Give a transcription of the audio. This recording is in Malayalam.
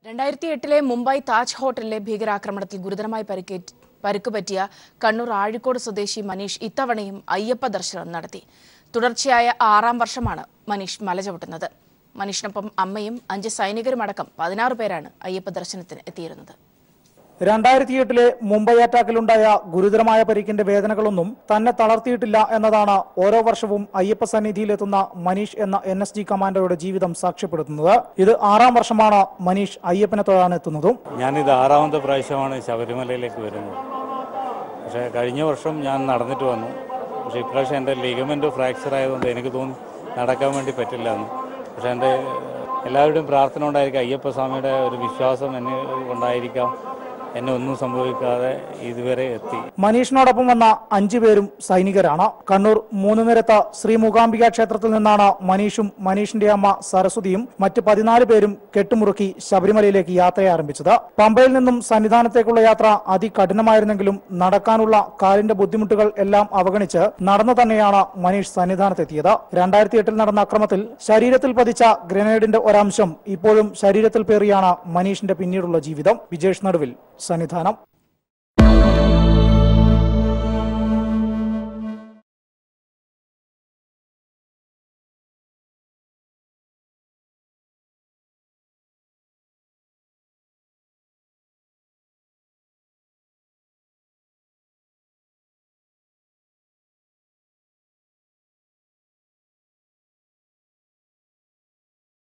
രണ്ടായിരത്തി എട്ടിലെ മുംബൈ താജ് ഹോട്ടലിലെ ഭീകരാക്രമണത്തിൽ ഗുരുതരമായി പരിക്കേറ്റ് പരുക്ക് പറ്റിയ കണ്ണൂർ ആഴിക്കോട് സ്വദേശി മനീഷ് ഇത്തവണയും അയ്യപ്പ ദർശനം നടത്തി തുടർച്ചയായ ആറാം വർഷമാണ് മനീഷ് മല ചവിട്ടുന്നത് മനീഷിനൊപ്പം അമ്മയും അഞ്ച് സൈനികരുമടക്കം പതിനാറ് പേരാണ് അയ്യപ്പ ദർശനത്തിന് എത്തിയിരുന്നത് രണ്ടായിരത്തി എട്ടിലെ മുംബൈ അറ്റാക്കിലുണ്ടായ ഗുരുതരമായ പരിക്കിന്റെ വേദനകളൊന്നും തന്നെ തളർത്തിയിട്ടില്ല എന്നതാണ് ഓരോ വർഷവും അയ്യപ്പ സന്നിധിയിലെത്തുന്ന മനീഷ് എന്ന എൻ എസ് ജി കമാൻഡോയുടെ ജീവിതം സാക്ഷ്യപ്പെടുത്തുന്നത് ഇത് ആറാം വർഷമാണ് മനീഷ് അയ്യപ്പനെ തൊഴാനെത്തുന്നതും ഞാനിത് ആറാമത്തെ പ്രാവശ്യമാണ് ശബരിമലയിലേക്ക് വരുന്നത് പക്ഷേ കഴിഞ്ഞ വർഷം ഞാൻ നടന്നിട്ട് വന്നു പക്ഷേ ഇപ്രാവശ്യം എൻ്റെ ലിഗമെൻ്റ് ഫ്രാക്ചർ ആയതുകൊണ്ട് എനിക്ക് തോന്നി നടക്കാൻ വേണ്ടി പറ്റില്ല എന്ന് പക്ഷേ എൻ്റെ എല്ലാവരുടെയും പ്രാർത്ഥന ഉണ്ടായിരിക്കാം അയ്യപ്പ സ്വാമിയുടെ ഒരു വിശ്വാസം എന്നെ കൊണ്ടായിരിക്കാം എന്നെ ഒന്നും സംഭവിക്കാതെ ഇതുവരെ എത്തി മനീഷിനോടൊപ്പം വന്ന അഞ്ചു പേരും സൈനികരാണ് കണ്ണൂർ മൂന്ന് നിരത്ത ശ്രീ മൂകാംബിക ക്ഷേത്രത്തിൽ നിന്നാണ് മനീഷും മനീഷിന്റെ അമ്മ സരസ്വതിയും മറ്റ് പതിനാല് പേരും കെട്ടുമുറുക്കി ശബരിമലയിലേക്ക് യാത്ര ആരംഭിച്ചത് പമ്പയിൽ നിന്നും സന്നിധാനത്തേക്കുള്ള യാത്ര അതികഠിനമായിരുന്നെങ്കിലും നടക്കാനുള്ള കാലിന്റെ ബുദ്ധിമുട്ടുകൾ എല്ലാം അവഗണിച്ച് നടന്നു തന്നെയാണ് മനീഷ് സന്നിധാനത്തെത്തിയത് രണ്ടായിരത്തി എട്ടിൽ നടന്ന അക്രമത്തിൽ ശരീരത്തിൽ പതിച്ച ഗ്രനേഡിന്റെ ഒരംശം ഇപ്പോഴും ശരീരത്തിൽ പേറിയാണ് മനീഷിന്റെ പിന്നീടുള്ള ജീവിതം വിജേഷ് നടുവിൽ സന്നിധാനം